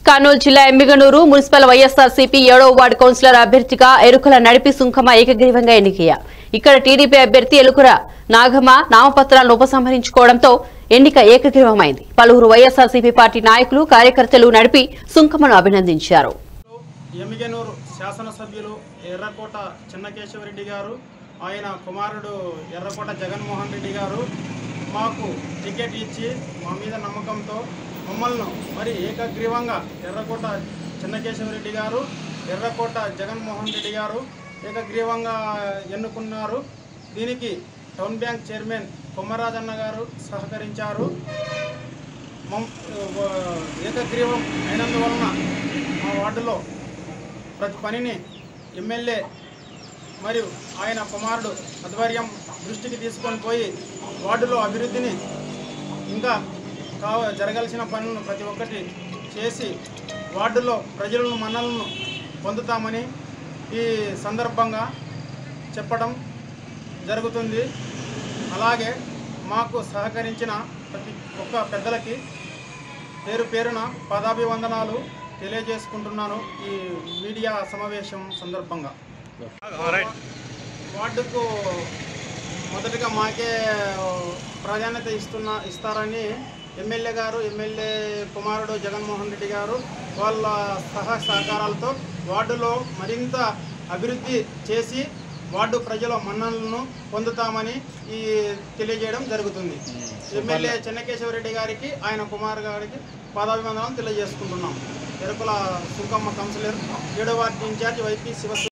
కర్నూలు జిల్లా ఎమ్మిగనూరు మున్సిపల్ వైఎస్ఆర్సీపీ ఏడవ ward councillor అభ్యర్థిగా ఎరుకల నడిపి సుంకమ ఏకగ్రీవంగా ఎన్నికయ్యారు ఇక్కడ టీడీపీ అభ్యర్థి ఎలుకుర నాగమ్మ నామపత్రాలను ఉపసంహరించుకోవడంతో ఎన్నిక ఏకగ్రీవమైంది పలువురు వైఎస్ఆర్సీపీ పార్టీ నాయకులు కార్యకర్తలు నడిపి సుంకమను అభినందించారు ఎమ్మిగనూరు శాసనసభ్యులు ఎర్రకోట చిన్నకేశవరెడ్డి గారు ఆయన కుమారుడు ఎర్రకోట జగన్మోహన్ రెడ్డి గారు మాకు టికెట్ ఇచ్చి మా మీద నమ్మకంతో మమ్మల్ని మరి ఏకగ్రీవంగా ఎర్రకోట చిన్నకేశవరెడ్డి గారు ఎర్రకోట జగన్మోహన్ రెడ్డి గారు ఏకగ్రీవంగా ఎన్నుకున్నారు దీనికి టౌన్ బ్యాంక్ చైర్మన్ కొమ్మరాజన్న గారు సహకరించారు మమ్ ఏకగ్రీవం అయినందువలన మా వార్డులో ప్రతి పనిని ఎమ్మెల్యే మరియు ఆయన కుమారుడు ఆధ్వర్యం దృష్టికి తీసుకొని పోయి వార్డులో అభివృద్ధిని ఇంకా కావ జరగాల్సిన పనులను ప్రతి ఒక్కటి చేసి వార్డులో ప్రజలను మన్నలను పొందుతామని ఈ సందర్భంగా చెప్పడం జరుగుతుంది అలాగే మాకు సహకరించిన ప్రతి ఒక్క పెద్దలకి పేరు పేరున పదాభివందనాలు తెలియజేసుకుంటున్నాను ఈ మీడియా సమావేశం సందర్భంగా వార్డుకు మొదటగా మాకే ప్రాధాన్యత ఇస్తున్న ఇస్తారని ఎమ్మెల్యే గారు ఎమ్మెల్యే కుమారుడు జగన్మోహన్ రెడ్డి గారు వాళ్ళ సహా సహకారాలతో వార్డులో మరింత అభివృద్ధి చేసి వార్డు ప్రజల మన్ననలను పొందుతామని ఈ తెలియజేయడం జరుగుతుంది ఎమ్మెల్యే చెన్నకేశవరెడ్డి గారికి ఆయన కుమార్ గారికి పాదాభివందనం తెలియజేసుకుంటున్నాం ఎరుకుల సుంకమ్మ కౌన్సిలర్ ఏడో వార్డు ఇన్ఛార్జ్ వైపీ శివ